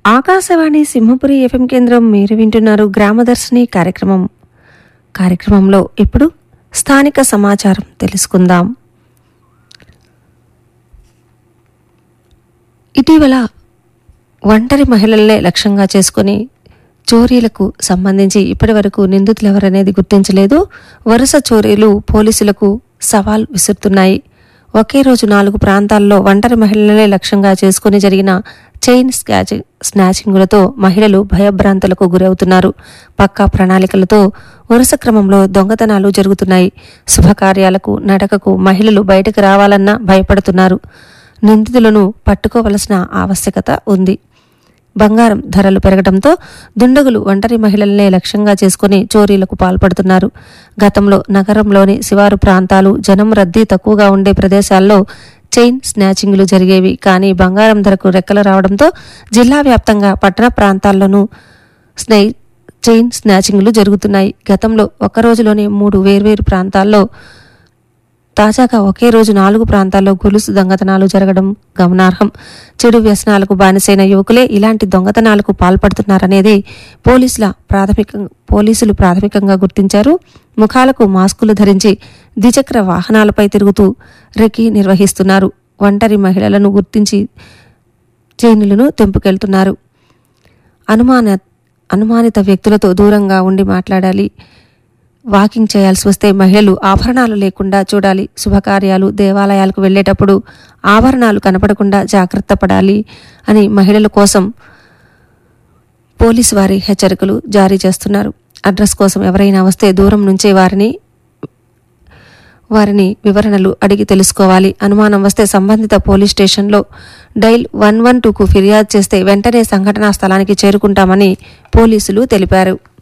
Akashvani Simhapuri FM కేంద్రం మీరు వింటున్నారు గ్రామదర్శిని కార్యక్రమం కార్యక్రమంలో ఇప్పుడు స్థానిక సమాచారం తెలుసుకుందాం ఇటీవల ఒంటరి మహిళలనే లక్ష్యంగా చేసుకుని చోరీలకు సంబంధించి ఇప్పటివరకు నిందితులు ఎవరనేది గుర్తించలేదు వరుస చోరీలు పోలీసులకు సవాల్ విసురుతున్నాయి ఒకే రోజు నాలుగు ప్రాంతాల్లో ఒంటరి మహిళలనే లక్ష్యంగా చేసుకుని జరిగిన చైన్ స్కాచ్ స్నాచింగులతో మహిళలు భయభ్రాంతులకు గురవుతున్నారు పక్కా ప్రణాళికలతో వరుస క్రమంలో దొంగతనాలు జరుగుతున్నాయి శుభకార్యాలకు నడకకు మహిళలు బయటకు రావాలన్నా భయపడుతున్నారు నిందితులను పట్టుకోవలసిన ఆవశ్యకత ఉంది బంగారం ధరలు పెరగడంతో దుండగులు ఒంటరి మహిళలనే లక్ష్యంగా చేసుకుని చోరీలకు పాల్పడుతున్నారు గతంలో నగరంలోని శివారు ప్రాంతాలు జనం రద్దీ తక్కువగా ఉండే ప్రదేశాల్లో చైన్ స్నాచింగ్లు జరిగేవి కానీ బంగారం ధరకు రెక్కలు రావడంతో జిల్లా వ్యాప్తంగా పట్టణ ప్రాంతాల్లోనూ స్నై చైన్ స్నాచింగ్లు జరుగుతున్నాయి గతంలో ఒక్క రోజులోనే మూడు వేర్వేరు ప్రాంతాల్లో తాజాగా ఒకే రోజు నాలుగు ప్రాంతాల్లో గొలుసు దొంగతనాలు జరగడం గమనార్హం చెడు వ్యసనాలకు బానిసైన యువకులే ఇలాంటి దొంగతనాలకు పాల్పడుతున్నారనేది పోలీసుల ప్రాథమిక పోలీసులు ప్రాథమికంగా గుర్తించారు ముఖాలకు మాస్కులు ధరించి ద్విచక్ర వాహనాలపై తిరుగుతూ రెక్కి నిర్వహిస్తున్నారు ఒంటరి మహిళలను గుర్తించి చైనులను తెంపుకెళ్తున్నారు అనుమాన అనుమానిత వ్యక్తులతో దూరంగా ఉండి మాట్లాడాలి వాకింగ్ చేయాల్సి వస్తే మహిళలు ఆభరణాలు లేకుండా చూడాలి శుభకార్యాలు దేవాలయాలకు వెళ్ళేటప్పుడు ఆభరణాలు కనపడకుండా జాగ్రత్త పడాలి అని మహిళల కోసం పోలీసు వారి హెచ్చరికలు జారీ చేస్తున్నారు అడ్రస్ కోసం ఎవరైనా వస్తే దూరం నుంచే వారిని వారిని వివరణలు అడిగి తెలుసుకోవాలి అనుమానం వస్తే సంబంధిత పోలీస్ స్టేషన్లో డైల్ వన్ వన్ టూకు ఫిర్యాదు చేస్తే వెంటనే సంఘటనా స్థలానికి చేరుకుంటామని పోలీసులు తెలిపారు